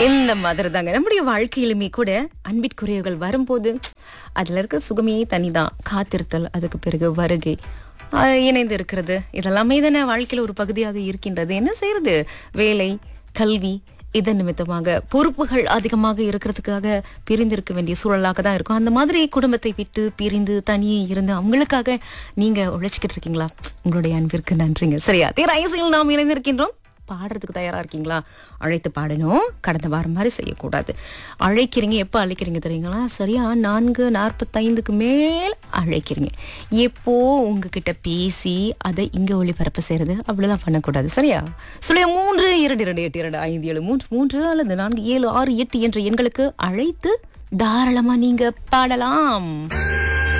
இந்த மாதிரி தாங்க நம்முடைய வாழ்க்கையிலுமே கூட அன்பிற்குரியவர்கள் வரும்போது அதுல இருக்கிற சுகமே தனிதான் காத்திருத்தல் அதுக்கு பிறகு வருகை ஆஹ் இணைந்து இருக்கிறது இதெல்லாமே தானே வாழ்க்கையில ஒரு பகுதியாக இருக்கின்றது என்ன செய்யறது வேலை கல்வி இதன் நிமித்தமாக பொறுப்புகள் அதிகமாக இருக்கிறதுக்காக பிரிந்திருக்க வேண்டிய சூழலாக தான் இருக்கும் அந்த மாதிரி குடும்பத்தை விட்டு பிரிந்து தனியே இருந்து அவங்களுக்காக நீங்க உழைச்சிக்கிட்டு இருக்கீங்களா உங்களுடைய அன்பிற்கு நன்றிங்க சரியா தேராயசில் நாம் இணைந்திருக்கின்றோம் பாடுறதுக்கு தயாரா இருக்கீங்களா அழைத்து பாடணும் கடந்த வாரம் மாதிரி செய்யக்கூடாது அழைக்கிறீங்க எப்போ அழைக்கிறீங்க தெரியுங்களா சரியா நான்கு நாற்பத்தைந்துக்கு மேல் அழைக்கிறீங்க எப்போ உங்ககிட்ட பேசி அதை இங்க ஒளிபரப்பு செய்யறது அப்படிலாம் பண்ணக்கூடாது சரியா சொல்லிய மூன்று இரண்டு இரண்டு எட்டு இரண்டு ஐந்து ஏழு மூன்று மூன்று அல்லது நான்கு ஏழு ஆறு எட்டு என்ற எண்களுக்கு அழைத்து தாராளமா நீங்க பாடலாம்